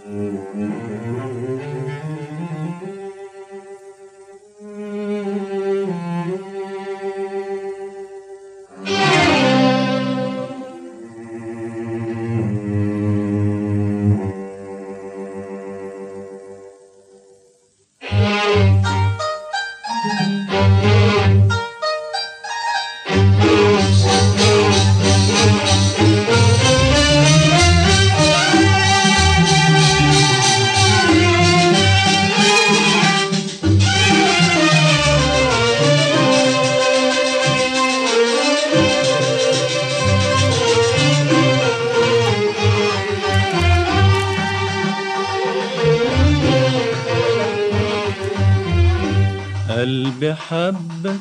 قلبي حبك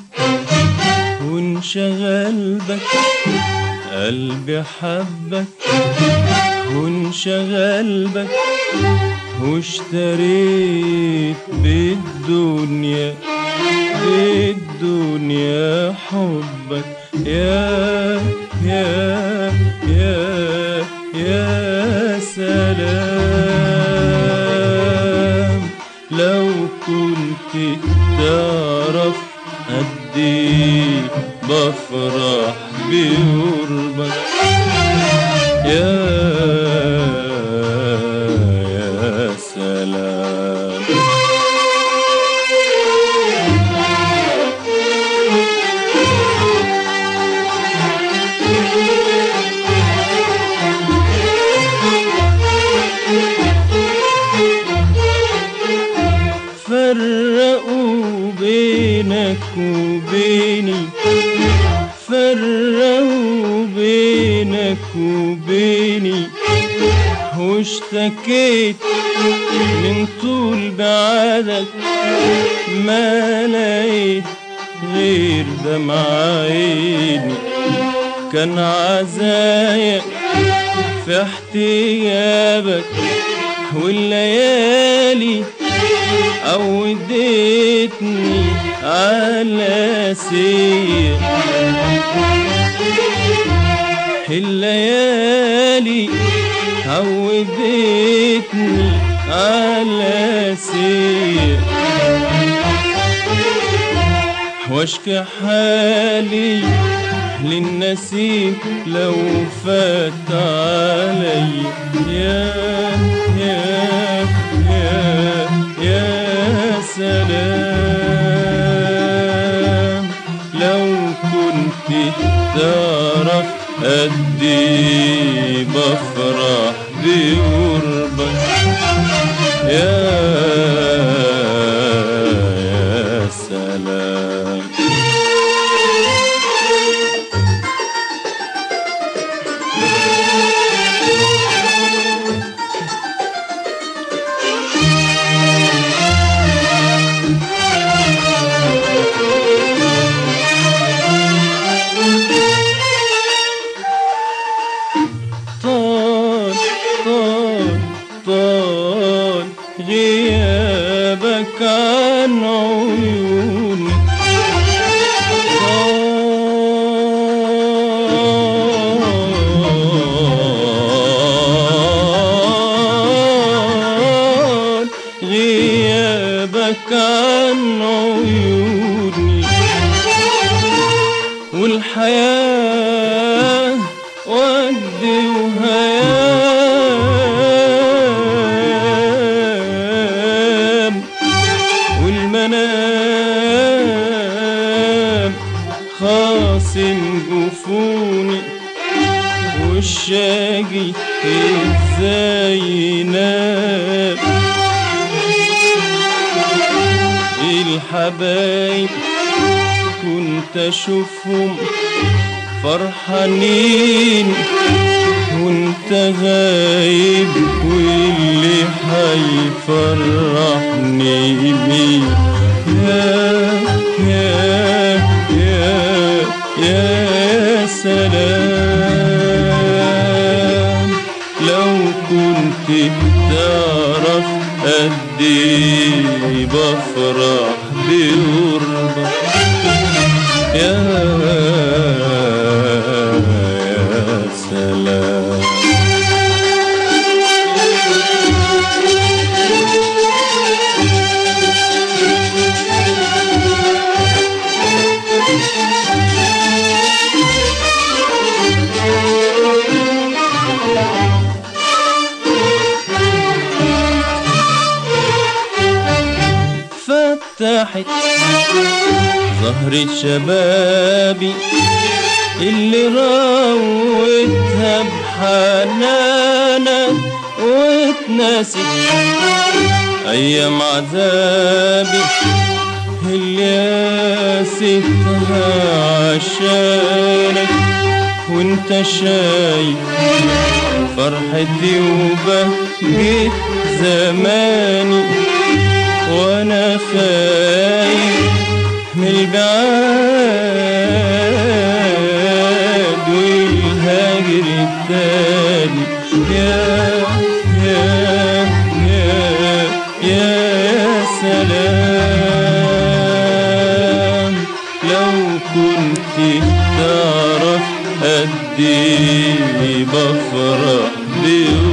وانشغل بك قلبي حبك وانشغل بك واشتريت بالدنيا بالدنيا حبك يا يا يا يا سلام لو كنت تعرف قد ايه بفرح بقربك يا يا سلام فرقوا بينك وبيني فرقوا بينك وبيني واشتكيت من طول بعدك ما لقيت غير دمع عيني كان عزايا في احتيابك والليالي عودتني على سير الليالي عودتني على سير واشكي حالي للنسيم لو فات علي يا يا يا يا سلام لو كنت تعرف قد إيه بفرح بقربك يا يا سلام طال طال طال غيابك عن عيوني طال غيابك عن عيوني والحياة وجد وهيام والمنام خاصم جفوني والشاقي ازاي ينام الحبايب كنت اشوفهم فرحانين وانت غايب واللي حيفرحني مين يا يا يا يا سلام لو كنت تعرف قد إيه بفرح بقربك يا يا سلام راحت زهرة شبابي اللي راوتها بحنانك واتنست أيام عذابي اللي قاستها عشانك وانت شايف فرحتي وبهجة زماني وانا خايف من البعاد والهاجر التاني يا يا يا يا سلام لو كنت تعرف قد ايه بفرح بيوم